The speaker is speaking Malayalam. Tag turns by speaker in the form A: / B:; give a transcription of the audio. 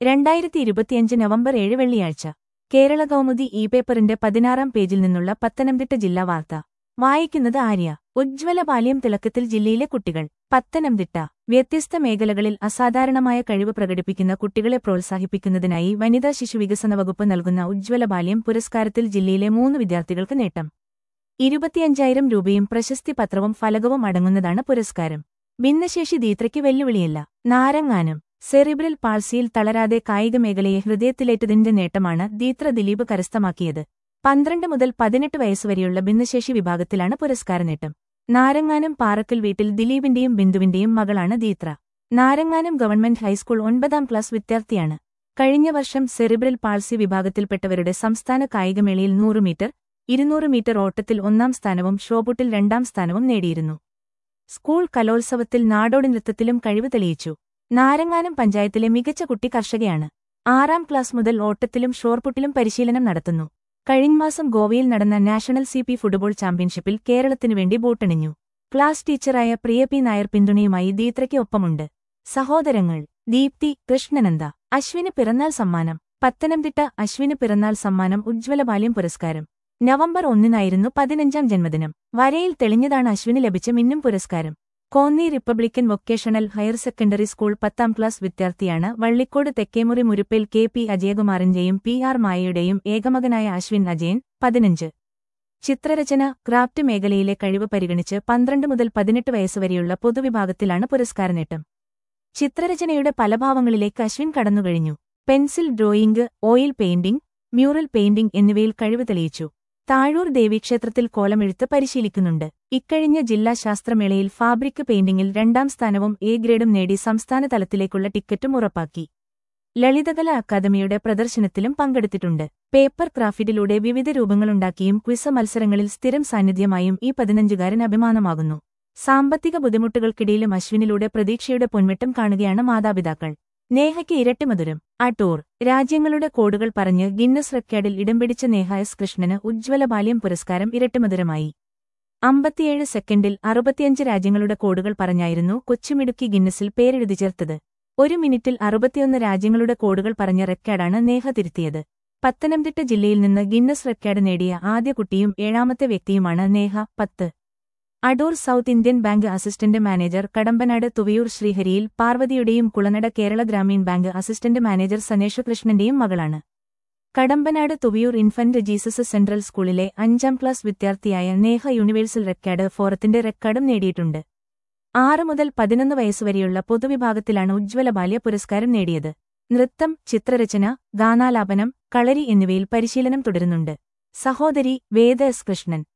A: രണ്ടായിരത്തി ഇരുപത്തിയഞ്ച് നവംബർ ഏഴ് വെള്ളിയാഴ്ച കേരള കൗമുദി ഇ പേപ്പറിന്റെ പതിനാറാം പേജിൽ നിന്നുള്ള പത്തനംതിട്ട ജില്ലാ വാർത്ത വായിക്കുന്നത് ആര്യ ഉജ്ജ്വല ബാല്യം തിളക്കത്തിൽ ജില്ലയിലെ കുട്ടികൾ പത്തനംതിട്ട വ്യത്യസ്ത മേഖലകളിൽ അസാധാരണമായ കഴിവ് പ്രകടിപ്പിക്കുന്ന കുട്ടികളെ പ്രോത്സാഹിപ്പിക്കുന്നതിനായി വനിതാ ശിശു വികസന വകുപ്പ് നൽകുന്ന ഉജ്ജ്വല ബാല്യം പുരസ്കാരത്തിൽ ജില്ലയിലെ മൂന്ന് വിദ്യാർത്ഥികൾക്ക് നേട്ടം ഇരുപത്തിയഞ്ചായിരം രൂപയും പ്രശസ്തി പത്രവും ഫലകവും അടങ്ങുന്നതാണ് പുരസ്കാരം ഭിന്നശേഷി ദീത്രയ്ക്ക് വെല്ലുവിളിയല്ല നാരങ്ങാനം സെറിബ്രൽ പാൾസിയിൽ തളരാതെ കായിക മേഖലയെ ഹൃദയത്തിലേറ്റതിന്റെ നേട്ടമാണ് ദീത്ര ദിലീപ് കരസ്ഥമാക്കിയത് പന്ത്രണ്ട് മുതൽ പതിനെട്ട് വയസ്സുവരെയുള്ള ഭിന്നശേഷി വിഭാഗത്തിലാണ് പുരസ്കാര നേട്ടം നാരങ്ങാനം പാറക്കൽ വീട്ടിൽ ദിലീപിന്റെയും ബിന്ദുവിന്റെയും മകളാണ് ദീത്ര നാരങ്ങാനം ഗവൺമെന്റ് ഹൈസ്കൂൾ ഒൻപതാം ക്ലാസ് വിദ്യാർത്ഥിയാണ് കഴിഞ്ഞ വർഷം സെറിബ്രൽ പാൾസി വിഭാഗത്തിൽപ്പെട്ടവരുടെ സംസ്ഥാന കായികമേളയിൽ നൂറ് മീറ്റർ ഇരുന്നൂറ് മീറ്റർ ഓട്ടത്തിൽ ഒന്നാം സ്ഥാനവും ഷോപുട്ടിൽ രണ്ടാം സ്ഥാനവും നേടിയിരുന്നു സ്കൂൾ കലോത്സവത്തിൽ നാടോടി നൃത്തത്തിലും കഴിവ് തെളിയിച്ചു നാരങ്ങാനം പഞ്ചായത്തിലെ മികച്ച കുട്ടി കർഷകയാണ് ആറാം ക്ലാസ് മുതൽ ഓട്ടത്തിലും ഷോർപുട്ടിലും പരിശീലനം നടത്തുന്നു കഴിഞ്ഞമാസം ഗോവയിൽ നടന്ന നാഷണൽ സി പി ഫുട്ബോൾ ചാമ്പ്യൻഷിപ്പിൽ കേരളത്തിനുവേണ്ടി ബൂട്ടണിഞ്ഞു ക്ലാസ് ടീച്ചറായ പ്രിയ പി നായർ പിന്തുണയുമായി ദീത്രയ്ക്ക് ഒപ്പമുണ്ട് സഹോദരങ്ങൾ ദീപ്തി കൃഷ്ണനന്ദ അശ്വിന് പിറന്നാൾ സമ്മാനം പത്തനംതിട്ട അശ്വിന് പിറന്നാൾ സമ്മാനം ഉജ്ജ്വല ബാല്യം പുരസ്കാരം നവംബർ ഒന്നിനായിരുന്നു പതിനഞ്ചാം ജന്മദിനം വരയിൽ തെളിഞ്ഞതാണ് അശ്വിന് ലഭിച്ച മിന്നും പുരസ്കാരം Konni republican vocational higher secondary school പത്താം ക്ലാസ് വിദ്യാർത്ഥിയാണ് വള്ളിക്കോട് തെക്കേമുറി മുരുപ്പിൽ കെ പി അജയകുമാറിന്റെയും പി ആർ മായയുടെയും ഏകമകനായ അശ്വിൻ അജയൻ പതിനഞ്ച് ചിത്രരചന ക്രാഫ്റ്റ് മേഖലയിലെ കഴിവ് പരിഗണിച്ച് പന്ത്രണ്ട് മുതൽ പതിനെട്ട് വയസ്സുവരെയുള്ള പൊതുവിഭാഗത്തിലാണ് പുരസ്കാര നേട്ടം ചിത്രരചനയുടെ പല ഭാവങ്ങളിലേക്ക് അശ്വിൻ കടന്നുകഴിഞ്ഞു pencil drawing oil painting mural painting എന്നിവയിൽ കഴിവ് തെളിയിച്ചു താഴൂർ ദേവീക്ഷേത്രത്തിൽ കോലമെഴുത്ത് പരിശീലിക്കുന്നുണ്ട് ഇക്കഴിഞ്ഞ ജില്ലാ ശാസ്ത്രമേളയിൽ ഫാബ്രിക് പെയിന്റിംഗിൽ രണ്ടാം സ്ഥാനവും എ ഗ്രേഡും നേടി സംസ്ഥാന തലത്തിലേക്കുള്ള ടിക്കറ്റും ഉറപ്പാക്കി ലളിതകല അക്കാദമിയുടെ പ്രദർശനത്തിലും പങ്കെടുത്തിട്ടുണ്ട് പേപ്പർ ക്രാഫ്റ്റിലൂടെ വിവിധ രൂപങ്ങളുണ്ടാക്കിയും ക്വിസ മത്സരങ്ങളിൽ സ്ഥിരം സാന്നിധ്യമായും ഈ പതിനഞ്ചുകാരൻ അഭിമാനമാകുന്നു സാമ്പത്തിക ബുദ്ധിമുട്ടുകൾക്കിടയിലും അശ്വിനിലൂടെ പ്രതീക്ഷയുടെ പൊന്മിട്ടം കാണുകയാണ് മാതാപിതാക്കൾ നേഹയ്ക്ക് ഇരട്ടിമധുരം അടൂർ രാജ്യങ്ങളുടെ കോഡുകൾ പറഞ്ഞ് ഗിന്നസ് റെക്കോർഡിൽ ഇടം പിടിച്ച നേഹ എസ് കൃഷ്ണന് ഉജ്ജ്വല ബാല്യം പുരസ്കാരം ഇരട്ടിമധുരമായി അമ്പത്തിയേഴ് സെക്കൻഡിൽ അറുപത്തിയഞ്ച് രാജ്യങ്ങളുടെ കോഡുകൾ പറഞ്ഞായിരുന്നു കൊച്ചുമിടുക്കി ഗിന്നസിൽ പേരെഴുതി ചേർത്തത് ഒരു മിനിറ്റിൽ അറുപത്തിയൊന്ന് രാജ്യങ്ങളുടെ കോഡുകൾ പറഞ്ഞ റെക്കോർഡാണ് നേഹ തിരുത്തിയത് പത്തനംതിട്ട ജില്ലയിൽ നിന്ന് ഗിന്നസ് റെക്കോർഡ് നേടിയ ആദ്യ കുട്ടിയും ഏഴാമത്തെ വ്യക്തിയുമാണ് നേഹ പത്ത് Adoor South Indian Bank assistant manager Kadampanad Thuvayoor ശ്രീഹരിയിൽ പാർവതിയുടെയും Kulanada Kerala Gramin Bank assistant manager Sanesh കൃഷ്ണന്റെയും മകളാണ് Kadampanad Thuvayoor Infant Jesus Central സ്കൂളിലെ അഞ്ചാം ക്ലാസ് വിദ്യാർത്ഥിയായ നേഹ യൂണിവേഴ്സൽ റെക്കോർഡ് ഫോറത്തിന്റെ റെക്കോർഡും നേടിയിട്ടുണ്ട് ആറ് മുതൽ പതിനൊന്ന് വയസ്സുവരെയുള്ള പൊതുവിഭാഗത്തിലാണ് ഉജ്ജ്വല ബാല്യ പുരസ്കാരം നേടിയത് നൃത്തം ചിത്രരചന ഗാനാലാപനം കളരി എന്നിവയിൽ പരിശീലനം തുടരുന്നുണ്ട് സഹോദരി വേദ എസ് കൃഷ്ണൻ